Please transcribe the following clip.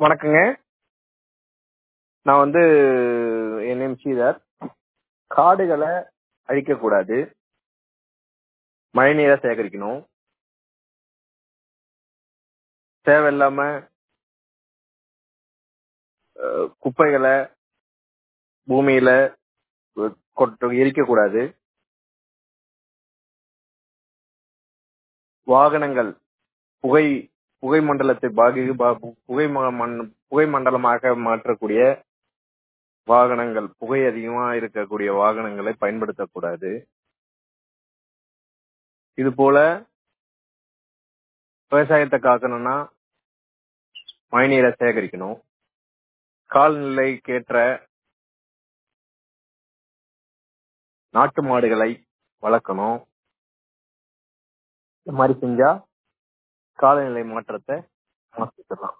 வணக்கங்க நான் வந்து என் நேம் ஸ்ரீதர் காடுகளை அழிக்கக்கூடாது மழைநீரை சேகரிக்கணும் தேவையில்லாம அஹ், குப்பைகளை பூமியில அஹ், கொட்ட எரிக்கக்கூடாது வாகனங்கள் புகை புகை மண்டலத்தை பாகி பா- புகை ம- மண்- புகை மண்டலமாக மாற்றக்கூடிய வாகனங்கள் புகை அதிகமா இருக்கக்கூடிய வாகனங்களை பயன்படுத்தக்கூடாது இது போல விவசாயத்தை காக்கணும்னா மழைநீரை சேகரிக்கணும் கால்நிலைக்கேற்ற நாட்டு மாடுகளை வளர்க்கணும் இந்த மாதிரி செஞ்சா காலநிலை மாற்றத்தை மாற்றிக்கலாம்